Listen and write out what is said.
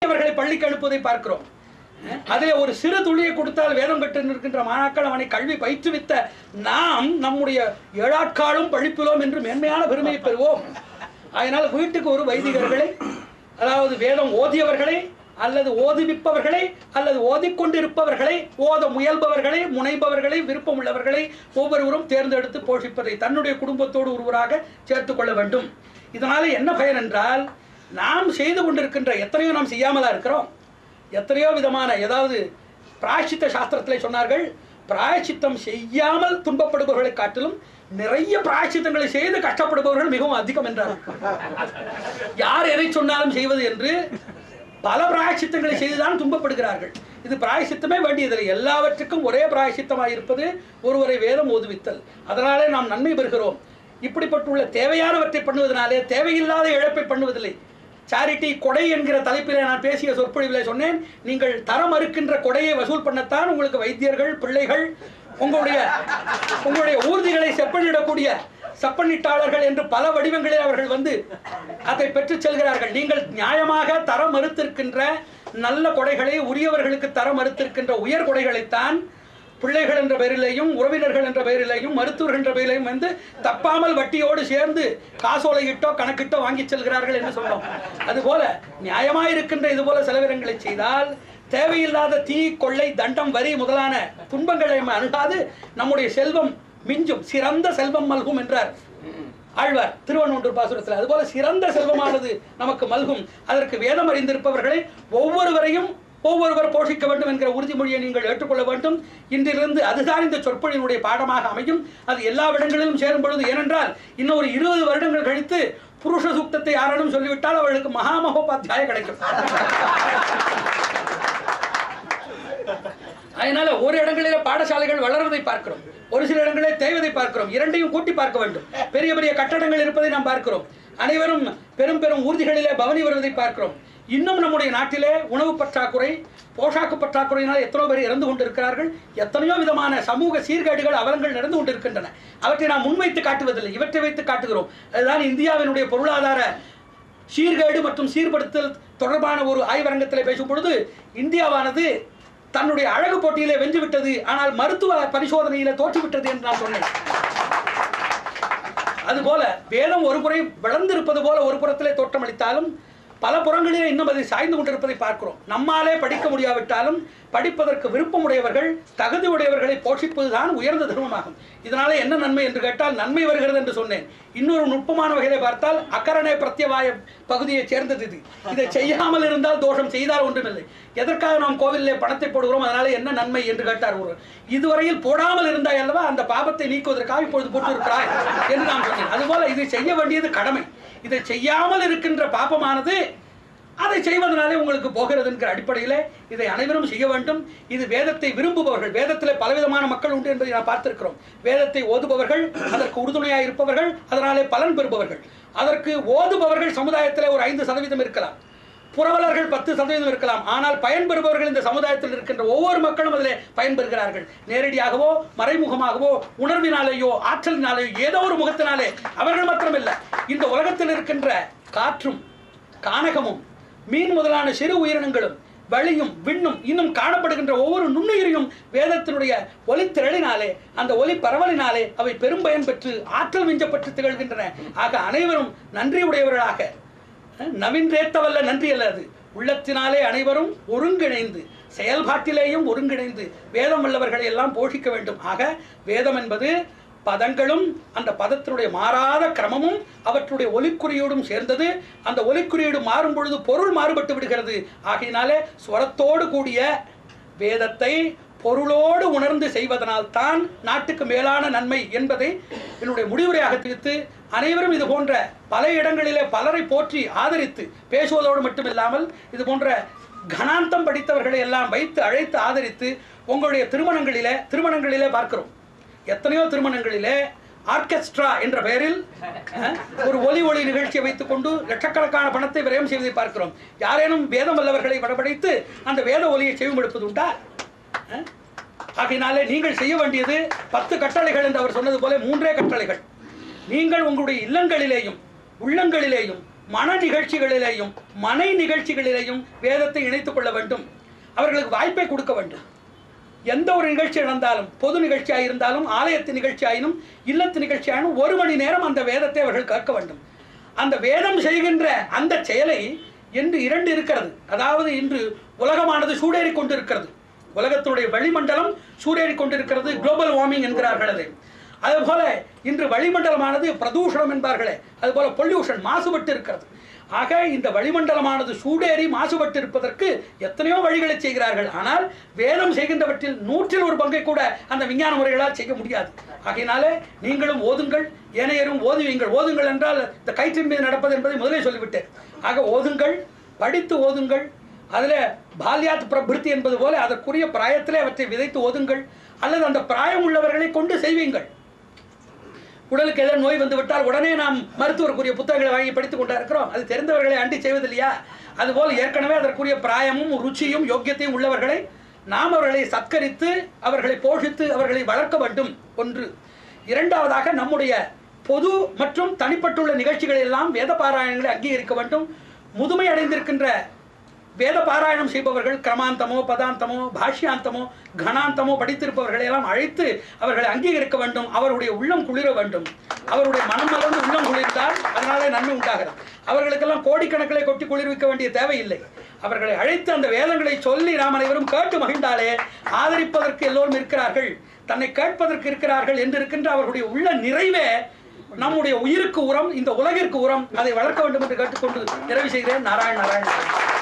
அவர்களை பள்ளிக்கு அனுப்புவதை பார்க்கிறோம் அதிலே ஒரு சிறு துளியை கொடுத்தால் வேதம் கற்று நிற்கின்ற மாணாக்கள் அவனை கல்வி பயிற்றுவித்த நாம் நம்முடைய ஏழாட்காலும் பழிப்பிலோம் என்று மேன்மையான பெருமையை பெறுவோம் அதனால் வீட்டுக்கு ஒரு வைதிகர்களை அதாவது வேதம் ஓதியவர்களை அல்லது ஓதுவிப்பவர்களை அல்லது ஓதிக்கொண்டிருப்பவர்களை ஓத முயல்பவர்களை முனைபவர்களை விருப்பம் உள்ளவர்களை ஒவ்வொருவரும் தேர்ந்தெடுத்து போஷிப்பதை தன்னுடைய குடும்பத்தோடு ஒருவராக சேர்த்துக் கொள்ள வேண்டும் இதனால என்ன பயன் என்றால் நாம் செய்து கொண்டிருக்கின்ற எத்தனையோ நாம் செய்யாமலா இருக்கிறோம் எத்தனையோ விதமான ஏதாவது பிராயச்சித்த சாஸ்திரத்திலே சொன்னார்கள் பிராயச்சித்தம் செய்யாமல் துன்பப்படுபவர்களை காட்டிலும் நிறைய பிராயச்சித்தங்களை செய்து கஷ்டப்படுபவர்கள் மிகவும் அதிகம் என்றார் யார் எதை சொன்னாலும் செய்வது என்று பல பிராயச்சித்தங்களை செய்துதான் துன்பப்படுகிறார்கள் இது பிராயச்சித்தமே வேண்டியதில்லை எல்லாவற்றுக்கும் ஒரே பிராயச்சித்தமாக இருப்பது ஒருவரை வேதம் ஓதுவித்தல் அதனாலே நாம் நன்மை பெறுகிறோம் இப்படிப்பட்டுள்ள தேவையானவற்றை பண்ணுவதனாலே தேவையில்லாத இழப்பை பண்ணுவதில்லை சாரிட்டி கொடை என்கிற தலைப்பிலே நான் பேசிய சொற்பொழிவிலே சொன்னேன் நீங்கள் தரம் மறுக்கின்ற கொடையை வசூல் பண்ணத்தான் உங்களுக்கு வைத்தியர்கள் பிள்ளைகள் உங்களுடைய உங்களுடைய ஊர்திகளை செப்பனிடக்கூடிய செப்பனிட்டாளர்கள் என்று பல வடிவங்களில் அவர்கள் வந்து அதை பெற்றுச் செல்கிறார்கள் நீங்கள் நியாயமாக தரம் மறுத்திருக்கின்ற நல்ல கொடைகளை உரியவர்களுக்கு தரம் மறுத்திருக்கின்ற உயர் கொடைகளைத்தான் பிள்ளைகள் என்ற பெயரிலேயும் உறவினர்கள் என்ற பெயரிலேயும் மருத்துவர்கள் என்ற பெயரிலேயும் வந்து தப்பாமல் வட்டியோடு சேர்ந்து காசோலையிட்டோ கணக்கிட்டோ வாங்கி செல்கிறார்கள் என்று சொன்னோம் அதுபோல நியாயமாயிருக்கின்ற இது போல செலவினங்களை செய்தால் தேவையில்லாத தீ கொள்ளை தண்டம் வரி முதலான துன்பங்களை நம்ம அணுகாது நம்முடைய செல்வம் மிஞ்சும் சிறந்த செல்வம் மல்கும் என்றார் ஆழ்வார் திருவண்ணூர் பாசுரத்தில் அதுபோல சிறந்த செல்வமானது நமக்கு மல்கும் அதற்கு வேதம் அறிந்திருப்பவர்களை ஒவ்வொருவரையும் ஒவ்வொருவர் போஷிக்க வேண்டும் என்கிற உறுதிமொழியை நீங்கள் ஏற்றுக்கொள்ள வேண்டும் இன்றிலிருந்து அதுதான் இந்த சொற்பொழியினுடைய பாடமாக அமையும் அது எல்லா இடங்களிலும் சேரும் பொழுது ஏனென்றால் இன்னும் ஒரு இருபது வருடங்கள் கழித்து புருஷ சூக்தத்தை யாராலும் சொல்லிவிட்டால் அவர்களுக்கு மகாமகோபாத்தியாய கிடைக்கும் அதனால ஒரு இடங்களிலே பாடசாலைகள் வளர்வதை பார்க்கிறோம் ஒரு சில இடங்களிலே தேய்வதை பார்க்கிறோம் இரண்டையும் கூட்டி பார்க்க வேண்டும் பெரிய பெரிய கட்டடங்கள் இருப்பதை நாம் பார்க்கிறோம் அனைவரும் பெரும் பெரும் ஊர்திகளிலே பவனி வருவதை பார்க்கிறோம் இன்னும் நம்முடைய நாட்டிலே உணவு பற்றாக்குறை போஷாக்கு பற்றாக்குறையினால் எத்தனையோ பேர் இறந்து கொண்டிருக்கிறார்கள் எத்தனையோ விதமான சமூக சீர்கேடுகள் அவலங்கள் நடந்து கொண்டிருக்கின்றன அவற்றை நாம் முன்வைத்து காட்டுவதில்லை இவற்றை வைத்து காட்டுகிறோம் அதுதான் இந்தியாவினுடைய பொருளாதார சீர்கேடு மற்றும் சீர்படுத்தல் தொடர்பான ஒரு ஆய்வரங்கத்தில் பேசும் பொழுது இந்தியாவானது தன்னுடைய அழகு போட்டியிலே வென்றுவிட்டது ஆனால் மருத்துவ பரிசோதனையிலே தோற்றுவிட்டது என்று நான் சொன்னேன் அதுபோல வேதம் ஒரு புறை வளர்ந்திருப்பது போல ஒரு புறத்திலே தோற்றமளித்தாலும் பல புறங்களிலே இன்னும் அதை சாய்ந்து கொண்டிருப்பதை பார்க்கிறோம் நம்மாலே படிக்க முடியாவிட்டாலும் படிப்பதற்கு விருப்பமுடையவர்கள் தகுதி உடையவர்களை போஷிப்பதுதான் உயர்ந்த தர்மமாகும் இதனால என்ன நன்மை என்று கேட்டால் நன்மை வருகிறது என்று சொன்னேன் இன்னொரு நுட்பமான வகையிலே பார்த்தால் அக்கரணை பிரத்யவாய பகுதியைச் சேர்ந்தது இது இதை செய்யாமல் இருந்தால் தோஷம் செய்தால் ஒன்றுமில்லை எதற்காக நாம் கோவிலிலே பணத்தை போடுகிறோம் அதனால என்ன நன்மை என்று கேட்டார் ஒருவர் இதுவரையில் போடாமல் இருந்தாய் அல்லவா அந்த பாபத்தை நீக்குவதற்காக இப்பொழுது போட்டு இருக்கிறாய் என்று நான் சொன்னேன் அதுபோல இதை செய்ய வேண்டியது கடமை இதை செய்யாமல் இருக்கின்ற பாபமானது அதை செய்வதனாலே உங்களுக்கு போகிறது என்கிற அடிப்படையில் இதை அனைவரும் செய்ய வேண்டும் இது வேதத்தை விரும்புபவர்கள் வேதத்தில் பலவிதமான மக்கள் உண்டு என்பதை நான் பார்த்திருக்கிறோம் வேதத்தை ஓதுபவர்கள் அதற்கு உறுதுணையாக இருப்பவர்கள் அதனாலே பலன் பெறுபவர்கள் அதற்கு ஓதுபவர்கள் சமுதாயத்தில் ஒரு ஐந்து சதவீதம் இருக்கலாம் புரவலர்கள் பத்து சதவீதம் இருக்கலாம் ஆனால் பயன்பெறுபவர்கள் இந்த சமுதாயத்தில் இருக்கின்ற ஒவ்வொரு மக்களும் அதில் பயன்பெறுகிறார்கள் நேரடியாகவோ மறைமுகமாகவோ உணர்வினாலேயோ ஆற்றலினாலேயோ ஏதோ ஒரு முகத்தினாலே அவர்கள் மாத்திரமில்லை இந்த உலகத்தில் இருக்கின்ற காற்றும் கானகமும் மீன் முதலான சிறு உயிரினங்களும் வழியும் விண்ணும் இன்னும் காணப்படுகின்ற ஒவ்வொரு நுண்ணுயிரையும் வேதத்தினுடைய ஒலித்திரளினாலே அந்த ஒலி பரவலினாலே அவை பெரும் பயன் பெற்று ஆற்றல் மிஞ்சப்பட்டு திகழ்கின்றன ஆக அனைவரும் நன்றியுடையவர்களாக அஹ், நவின்றேத்தவல்ல நன்றி அல்ல அது உள்ளத்தினாலே அனைவரும் ஒருங்கிணைந்து செயல்பாட்டிலேயும் ஒருங்கிணைந்து வேதம் உள்ளவர்களை எல்லாம் போஷிக்க வேண்டும் ஆக வேதம் என்பது பதங்களும் அந்த பதத்தினுடைய மாறாத கிரமமும் அவற்றுடைய ஒலிக்குறியோடும் சேர்ந்தது அந்த ஒலிக்குறியீடு மாறும் பொழுது பொருள் மாறுபட்டு விடுகிறது ஆகையினாலே ஸ்வரத்தோடு கூடிய வேதத்தை பொருளோடு உணர்ந்து செய்வதனால் தான் நாட்டுக்கு மேலான நன்மை என்பதை என்னுடைய முடிவுரையாக தெரிவித்து அனைவரும் இது போன்ற பல இடங்களிலே பலரை போற்றி ஆதரித்து பேசுவதோடு மட்டுமில்லாமல் இது போன்ற கணாந்தம் படித்தவர்களை எல்லாம் வைத்து அழைத்து ஆதரித்து உங்களுடைய திருமணங்களிலே திருமணங்களிலே பார்க்கிறோம் எத்தனையோ திருமணங்களிலே ஆர்கெஸ்ட்ரா என்ற பெயரில் அஹ், ஒரு ஒலி ஒளி நிகழ்ச்சியை வைத்துக்கொண்டு லட்சக்கணக்கான பணத்தை விரயம் செய்வதை பார்க்கிறோம் யாரேனும் வேதம் வல்லவர்களை வரவழைத்து அந்த வேத ஒலியை செவிமடுப்பது உண்டா அஹ்? ஆகையினாலே நீங்கள் செய்ய வேண்டியது பத்து கட்டளைகள் என்று அவர் சொன்னது போல மூன்றே கட்டளைகள் நீங்கள் உங்களுடைய இல்லங்களிலேயும் உள்ளங்களிலேயும் மன நிகழ்ச்சிகளிலேயும் மனை நிகழ்ச்சிகளிலேயும் வேதத்தை இணைத்துக் கொள்ள வேண்டும் அவர்களுக்கு வாய்ப்பை கொடுக்க வேண்டும் எந்த ஒரு நிகழ்ச்சி நடந்தாலும் பொது நிகழ்ச்சியாக இருந்தாலும் ஆலயத்து நிகழ்ச்சி ஆயினும் இல்லத்து நிகழ்ச்சி ஆயினும் ஒரு மணி நேரம் அந்த வேதத்தை அவர்கள் கேட்க வேண்டும் அந்த வேதம் செய்கின்ற அந்த செயலை இன்று இரண்டு இருக்கிறது அதாவது இன்று உலகமானது சூடேறி கொண்டிருக்கிறது உலகத்தினுடைய வளிமண்டலம் சூடேறி கொண்டிருக்கிறது குளோபல் வார்மிங் என்கிறார்கள் அதை அதுபோல இன்று வளிமண்டலமானது பிரதூஷணம் என்பார்களே அதுபோல பொல்யூஷன் மாசுபட்டு இருக்கிறது ஆக இந்த வளிமண்டலமானது சூடேறி மாசுபட்டு இருப்பதற்கு எத்தனையோ வழிகளை செய்கிறார்கள் ஆனால் வேதம் செய்கின்றவற்றில் நூற்றில் ஒரு பங்கை கூட அந்த விஞ்ஞான முறைகளால் செய்ய முடியாது ஆகையினாலே நீங்களும் ஓதுங்கள் ஏனையரும் ஓதுவீங்கள் ஓதுங்கள் என்றால் இந்த கயிற்றின் மீது நடப்பது என்பதை முதலே சொல்லிவிட்டேன் ஆக ஓதுங்கள் படித்து ஓதுங்கள் அதில் பால்யாத் பிரபிருத்தி என்பது போல அதற்குரிய பிராயத்திலே அவற்றை விதைத்து ஓதுங்கள் அல்லது அந்த பிராயம் உள்ளவர்களை கொண்டு செய்வீங்கள் உடலுக்கு ஏதாவது நோய் வந்து விட்டால் உடனே நாம் மருத்துவருக்குரிய புத்தகங்களை வாங்கி படித்துக் கொண்டா இருக்கிறோம் அது தெரிந்தவர்களை அண்டி செய்வதில்லையா அதுபோல் ஏற்கனவே அதற்குரிய பிராயமும் ருச்சியும் யோக்கியத்தையும் உள்ளவர்களை நாம் அவர்களை சத்கரித்து அவர்களை போஷித்து அவர்களை வளர்க்க வேண்டும் ஒன்று இரண்டாவதாக நம்முடைய பொது மற்றும் தனிப்பட்டுள்ள நிகழ்ச்சிகள் எல்லாம் வேத பாராயணங்களை அங்கீகரிக்க வேண்டும் முதுமை அடைந்திருக்கின்ற வேத பாராயணம் செய்பவர்கள் கிரமாந்தமோ பதாந்தமோ பாஷ்யாந்தமோ கணாந்தமோ படித்திருப்பவர்களை எல்லாம் அழைத்து அவர்களை அங்கீகரிக்க வேண்டும் அவருடைய உள்ளம் குளிர வேண்டும் அவருடைய மனம் மலர்ந்து உள்ளம் குளிர்ந்தால் அதனாலே நன்மை உண்டாகிறது அவர்களுக்கெல்லாம் கோடிக்கணக்கிலே கொட்டி குளிர்விக்க வேண்டிய தேவையில்லை அவர்களை அழைத்து அந்த வேதங்களை சொல்லி நாம் அனைவரும் கேட்டு மகிழ்ந்தாலே ஆதரிப்பதற்கு எல்லோரும் இருக்கிறார்கள் தன்னை கேட்பதற்கு இருக்கிறார்கள் என்று இருக்கின்ற அவர்களுடைய உள்ள நிறைவே நம்முடைய உயிருக்கு உரம் இந்த உலகிற்கு உரம் அதை வளர்க்க வேண்டும் என்று கேட்டுக்கொண்டு நிறைவு செய்கிறேன் நாராயண் நாராயண்